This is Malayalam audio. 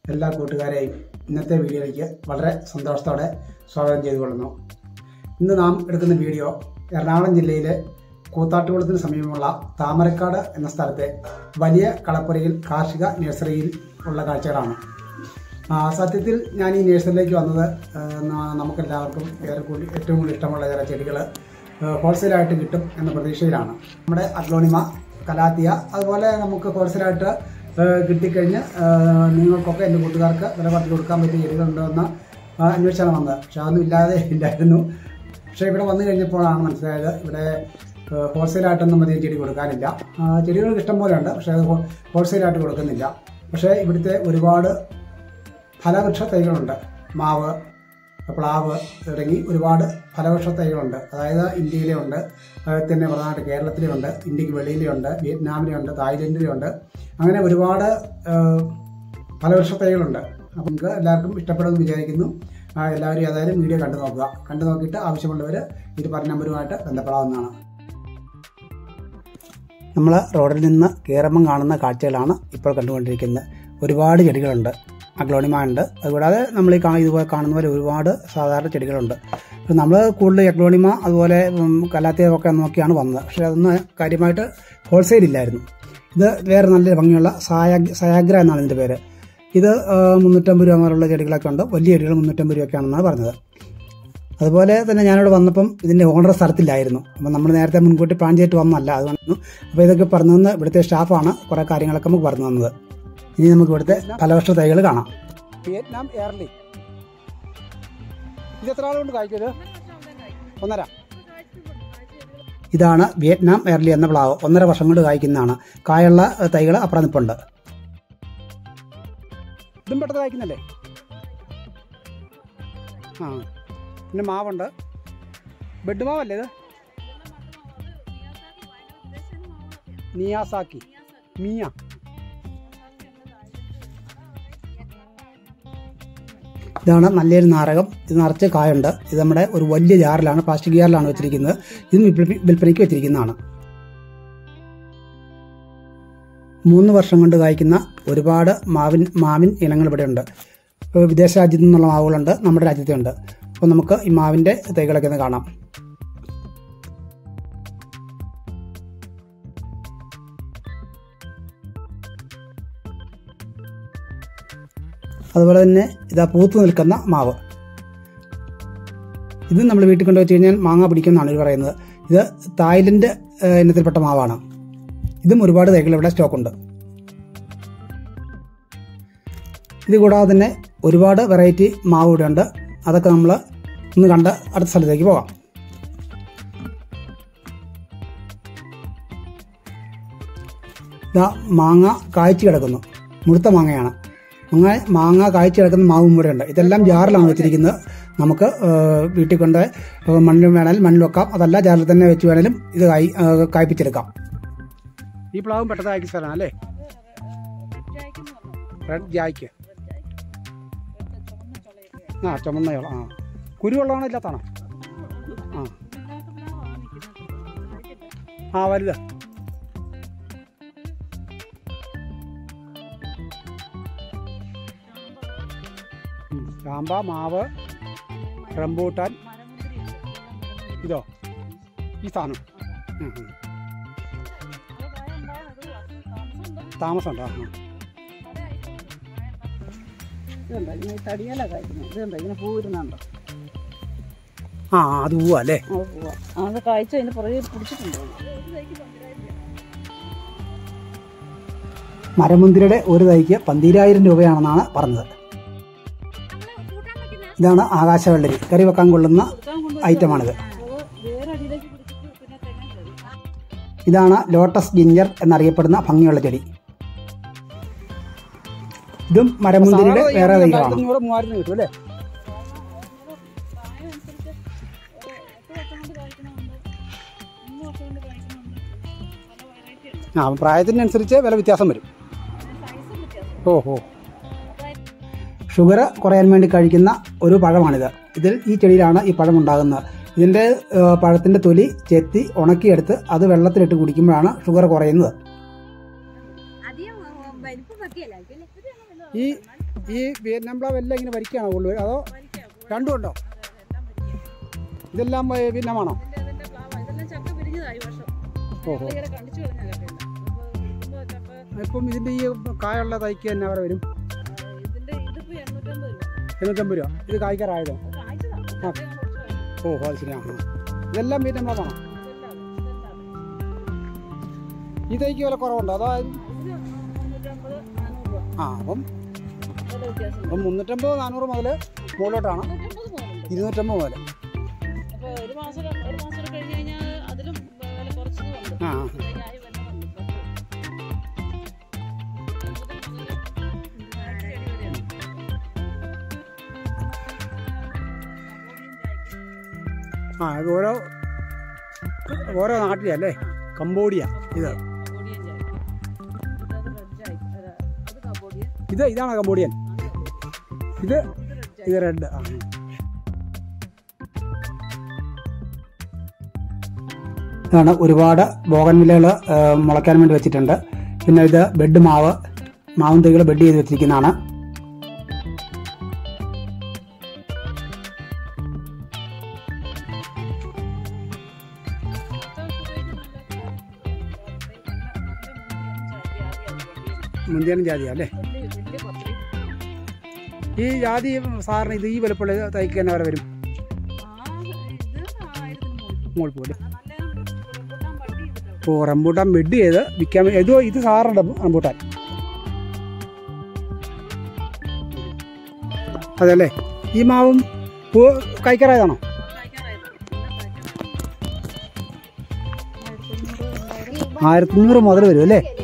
എല്ലാ കൂട്ടുകാരെയും ഇന്നത്തെ വീഡിയോയിലേക്ക് വളരെ സന്തോഷത്തോടെ സ്വാഗതം ചെയ്തുകൊള്ളുന്നു ഇന്ന് നാം എടുക്കുന്ന വീഡിയോ എറണാകുളം ജില്ലയിലെ കൂത്താട്ടുകുളത്തിന് സമീപമുള്ള താമരക്കാട് എന്ന സ്ഥലത്തെ വലിയ കളപ്പുരയിൽ കാർഷിക നഴ്സറിയിൽ ഉള്ള കാഴ്ചകളാണ് ആ, സത്യത്തിൽ ഞാൻ ഈ നഴ്സറിയിലേക്ക് വന്നത് ആ, ന- നമുക്കെല്ലാവർക്കും ഏറെ കൂടി ഏറ്റവും കൂടുതൽ ഇഷ്ടമുള്ള ചില ചെടികൾ ഹോൾസെയിലായിട്ട് കിട്ടും എന്ന പ്രതീക്ഷയിലാണ് നമ്മുടെ അഗ്ലോണിമ കലാത്തിയ അതുപോലെ നമുക്ക് ഹോൾസെയിലായിട്ട് ആ, കിട്ടിക്കഴിഞ്ഞ് ആ, നിങ്ങൾക്കൊക്കെ എൻ്റെ കൂട്ടുകാർക്ക് വില കുറച്ച് കൊടുക്കാൻ പറ്റിയ ചെടികളുണ്ടോ എന്ന് ആ, അന്വേഷിച്ചാണ് വന്നത് പക്ഷെ അതൊന്നും ഇല്ലാതെ ഇല്ലായിരുന്നു പക്ഷേ ഇവിടെ വന്നു കഴിഞ്ഞപ്പോഴാണ് മനസ്സിലായത് ഇവിടെ ഹോൾസെയിലായിട്ടൊന്നും അധികം ചെടി കൊടുക്കാനില്ല ആ, ചെടികൾക്ക് ഇഷ്ടം പോലെ ഉണ്ട് പക്ഷേ അത് ഹോ- ഹോൾസെയിലായിട്ട് കൊടുക്കുന്നില്ല പക്ഷേ ഇവിടുത്തെ ഒരുപാട് ഫലവൃക്ഷ തൈകളുണ്ട് മാവ് പ്ലാവ് തുടങ്ങി ഒരുപാട് ഫലവൃക്ഷ തൈകളുണ്ട് അതായത് ഇന്ത്യയിലെ ഉണ്ട് അതുപോലെ തന്നെ പ്രധാനമായിട്ട് കേരളത്തിലെ ഉണ്ട് ഇന്ത്യക്ക് വെളിയിലെ ഉണ്ട് വിയറ്റ്നാമിലെ ഉണ്ട് തായ്ലൻഡിലെ ഉണ്ട് അങ്ങനെ ഒരുപാട് ആ, ഫലവൃക്ഷ തൈകളുണ്ട് അപ്പം നിങ്ങൾക്ക് എല്ലാവർക്കും ഇഷ്ടപ്പെടുമെന്ന് വിചാരിക്കുന്നു ആ, എല്ലാവരും ഏതായാലും വീഡിയോ കണ്ടു നോക്കുക കണ്ടു നോക്കിയിട്ട് ആവശ്യമുള്ളവർ ഇത് പറഞ്ഞ നമ്പറുമായിട്ട് ബന്ധപ്പെടാവുന്നതാണ് നമ്മൾ റോഡിൽ നിന്ന് കയറുമ്പം കാണുന്ന കാഴ്ചകളാണ് ഇപ്പോൾ കണ്ടുകൊണ്ടിരിക്കുന്നത് ഒരുപാട് ചെടികളുണ്ട് അഗ്ലോണിമ ഉണ്ട് അതുകൂടാതെ നമ്മൾ ഈ കാ- ഇതുപോലെ കാണുന്ന പോലെ ഒരുപാട് സാധാരണ ചെടികളുണ്ട് നമ്മൾ കൂടുതൽ അഗ്ലോണിമ അതുപോലെ ഉം, കലാത്തിയൊക്കെ നോക്കിയാണ് വന്നത് പക്ഷേ അതൊന്നും കാര്യമായിട്ട് ഹോൾസെയിൽ ഇല്ലായിരുന്നു ഇത് വേറെ നല്ല ഭംഗിയുള്ള സായ സയാഗ്ര എന്നാണ് ഇതിൻ്റെ പേര് ഇത് ആ, മുന്നൂറ്റമ്പത് രൂപ മുതലുള്ള ചെടികളൊക്കെ ഉണ്ട് വലിയ ചെടികൾ മുന്നൂറ്റമ്പത് രൂപയ്ക്കാണെന്നാണ് പറഞ്ഞത് അതുപോലെ തന്നെ ഞാനിവിടെ വന്നപ്പം ഇതിൻ്റെ ഓണർ സ്ഥലത്തില്ലായിരുന്നു അപ്പം നമ്മൾ നേരത്തെ മുൻകൂട്ടി പ്ലാൻ ചെയ്തിട്ട് വന്നല്ല അതുകൊണ്ട് അപ്പോൾ ഇതൊക്കെ പറഞ്ഞു തന്ന് ഇവിടുത്തെ സ്റ്റാഫാണ് കുറേ കാര്യങ്ങളൊക്കെ നമുക്ക് പറഞ്ഞു തന്നത് ഇനി നമുക്ക് ഇവിടുത്തെ ഫലവർഷ തൈകൾ കാണാം വിയറ്റ്നാം എയർലി ഇത് എത്ര ആളുകൊണ്ട് കായ്ക്കത് ഒന്നര ഇതാണ് വിയറ്റ്നാം എയർലി എന്ന പ്ലാവ് ഒന്നര വർഷം കൊണ്ട് കായ്ക്കുന്നതാണ് കായുള്ള തൈകൾ അപ്പുറം നിപ്പുണ്ട് ഇതും പെട്ടെന്ന് കായ്ക്കുന്നല്ലേ ആ പിന്നെ മാവുണ്ട് ബെഡ് മാവല്ലേ ഇത് നിയാസാക്കി മിയ ഇതാണ് നല്ലൊരു നാരകം ഇത് നിറച്ച് കായുണ്ട് ഇത് നമ്മുടെ ഒരു വലിയ ജാറിലാണ് പ്ലാസ്റ്റിക് ജാറിലാണ് വെച്ചിരിക്കുന്നത് ഇതും വിൽപ്പന- വിൽപ്പനയ്ക്ക് വെച്ചിരിക്കുന്നതാണ് മൂന്ന് വർഷം കൊണ്ട് കായ്ക്കുന്ന ഒരുപാട് മാവിൻ മാവിൻ ഇനങ്ങൾ ഇവിടെ ഉണ്ട് ഇപ്പോൾ വിദേശ രാജ്യത്തു നിന്നുള്ള മാവുകളുണ്ട് നമ്മുടെ രാജ്യത്തുണ്ട് അപ്പോൾ നമുക്ക് ഈ മാവിൻ്റെ തൈകളൊക്കെ ഒന്ന് കാണാം അതുപോലെ തന്നെ ഇതാ പൂത്ത് നിൽക്കുന്ന മാവ് ഇത് നമ്മൾ വീട്ടിൽ കൊണ്ടു വെച്ച് കഴിഞ്ഞാൽ മാങ്ങ പിടിക്കുമെന്നാണ് ഇവർ പറയുന്നത് ഇത് തായ്ലൻഡ് ഏഹ്, ഇനത്തിൽപ്പെട്ട മാവാണ് ഇതും ഒരുപാട് തൈകൾ ഇവിടെ സ്റ്റോക്കുണ്ട് ഇത് കൂടാതെ തന്നെ ഒരുപാട് വെറൈറ്റി മാവ് ഇവിടെ ഉണ്ട് അതൊക്കെ നമ്മൾ ഒന്ന് കണ്ട് അടുത്ത സ്ഥലത്തേക്ക് പോകാം ഇതാ മാങ്ങ കായ്ച്ചു കിടക്കുന്നു മുഴുത്ത മാങ്ങയാണ് മാങ്ങ മാങ്ങ കായ്ച്ചു കിടക്കുന്ന മാവും ഇവിടെ ഉണ്ട് ഇതെല്ലാം ജാറിലാണ് വെച്ചിരിക്കുന്നത് നമുക്ക് ഏഹ്, വീട്ടിൽ കൊണ്ട് മണ്ണിൽ വേണേലും മണ്ണിൽ വെക്കാം അതല്ല ജാറിൽ തന്നെ വെച്ച് വേണേലും ഇത് കായ് ഏഹ്, കായ്പ്പിച്ചെടുക്കാം ഈ പ്ലാവും പെട്ടെന്ന് കായ്ക്കുന്ന സ്ഥലമാണ് അല്ലേ റെഡ് ജായ്ക്ക് ആ ചുമന്ന ചോളം ആ കുരുവെള്ളമാണോ ഇല്ലാത്താണോ ആ ആ വലുത് ഉം. ചാമ്പ മാവ് റംബൂട്ടാൻ ഇതോ ഈ സാധനം ഉം, ഉം. താമസമുണ്ടോ ആ ഇതുണ്ടോ ഇങ്ങനെ ഈ തടിയല കായ്ക്കുന്നത് ഇതുണ്ടോ ഇങ്ങനെ പൂരുന്നുണ്ടോ ആ അത് പോവാ അല്ലേ ആ പൂവ അത് കായ്ച്ചു അതിന് പുറകെ പിടിച്ചിട്ടുണ്ടോ മരമുന്തിരിയുടെ ഒരു തൈക്ക് പന്തിരായിരം രൂപയാണെന്നാണ് പറഞ്ഞത് ഇതാണ് ആകാശവെള്ളരി കറി വെക്കാൻ കൊള്ളുന്ന ഐറ്റമാണിത് വേറെ അടിയിലേക്ക് പിടിച്ചിട്ട് പിന്നെ തെങ്ങ് ഇതാണ് ലോട്ടസ് ജിഞ്ചർ എന്നറിയപ്പെടുന്ന ഭംഗിയുള്ള ചെടി ഇതും മരമുന്തിരിയുടെ വേറെ തൈകളാണ് കിട്ടും അല്ലേ ആ പ്രായത്തിനനുസരിച്ച് വില വ്യത്യാസം വരും ഓ ഓ ഷുഗർ കുറയാൻ വേണ്ടി കഴിക്കുന്ന ഒരു പഴമാണിത് ഇതിൽ ഈ ചെടിയിലാണ് ഈ പഴം ഉണ്ടാകുന്നത് ഇതിൻ്റെ ഏഹ്, പഴത്തിൻ്റെ തൊലി ചെത്തി ഉണക്കിയെടുത്ത് അത് വെള്ളത്തിലിട്ട് കുടിക്കുമ്പോഴാണ് ഷുഗർ കുറയുന്നത് അധികം വലിപ്പം വെക്കുകയല്ല ഈ ഈ വിയറ്റ്നാം പ്ലാവ് എല്ലാം ഇങ്ങനെ വരിക്കാണോ ഉള്ളു അതോ വലിക്കാം രണ്ടും ഉണ്ടോ എല്ലാം വലിക്കാം ഇതെല്ലാം ഏ, വിയറ്റ്നാമാണോ ഇതിന്റെ അതിന്റെ പ്ലാവ് ഇതെല്ലാം ചക്ക പിരിഞ്ഞതായി ഈ വർഷം ഓഹോ ഇങ്ങനെ കണ്ടിച്ചു കളഞ്ഞ ചക്കയില്ല അപ്പോൾ ചക്ക ഇപ്പം ഇതിൻ്റെ ഈ കായുള്ള തൈക്ക് തന്നെ അവിടെ വരും ആ, ഇതിന്റെ ഇതിപ്പോ എണ്ണൂറ്റമ്പത് രൂപ എണ്ണൂറ്റമ്പത് രൂപ ഇത് കായ്ക്കാറായതോ അത് കായ്ച്ചതാണ് ചക്കയാണ് കുറച്ച് ഓ അത് ശരി ആ ആ. ഇതെല്ലാം വിയറ്റ്നാം പ്ലാവാണോ ഇതെല്ലാം ഇതെല്ലാം ഈ തൈക്ക് വില കുറവുണ്ടോ അതോ ഇത് മുന്നൂറ്റമ്പത് നാനൂറ് രൂപ ആ അപ്പം നല്ല വ്യത്യാസം അപ്പം മുന്നൂറ്റമ്പത് നാനൂറ് മുതൽ മുകളിലോട്ടാണ് മുന്നൂറ്റമ്പത് പോകുന്നുണ്ട് ഇരുന്നൂറ്റമ്പത് മുതൽ അപ്പോൾ ഒരു മാസം ര- ഒരു മാസം കൂടെ കഴിഞ്ഞ് കഴിഞ്ഞാൽ അതിലും വില കുറച്ചതുണ്ട് ആ ആ. ആയി വരുന്നുണ്ട് ആ ഇത് ഓരോ ഓരോ നാട്ടിലല്ലേ കംബോഡിയ ഇത് ഇത് ഇതാണ് കംബോഡിയൻ ഇത് ഇത് റെഡ് ആ ഇതാണ് ഒരുപാട് ബോഗൻവില്ലകൾ മുളയ്ക്കാൻ വേണ്ടി വെച്ചിട്ടുണ്ട് പിന്നെ ഇത് ബെഡ് മാവ് മാവും തൈകൾ ബെഡ് ചെയ്ത് വെച്ചിരിക്കുന്നതാണ് മുന്തിയൻ ജാതിയാ അല്ലേ ഈ ജാതി സാറിന് ഇത് ഈ വലുപ്പമുള്ള തൈക്ക് തന്നെ വരെ വരും മുകളിൽ പോലെ ഓ റംബൂട്ടാൻ ബെഡ് ചെയ്ത് വിൽക്കാൻ വേ- ഇത് ഇത് സാറിൻ്റെ റംബൂട്ടാൻ അതല്ലേ ഈ മാവും പൂ കഴിക്കാറായതാണോ ആയിരത്തി അഞ്ഞൂറ് മുതൽ വരും അല്ലേ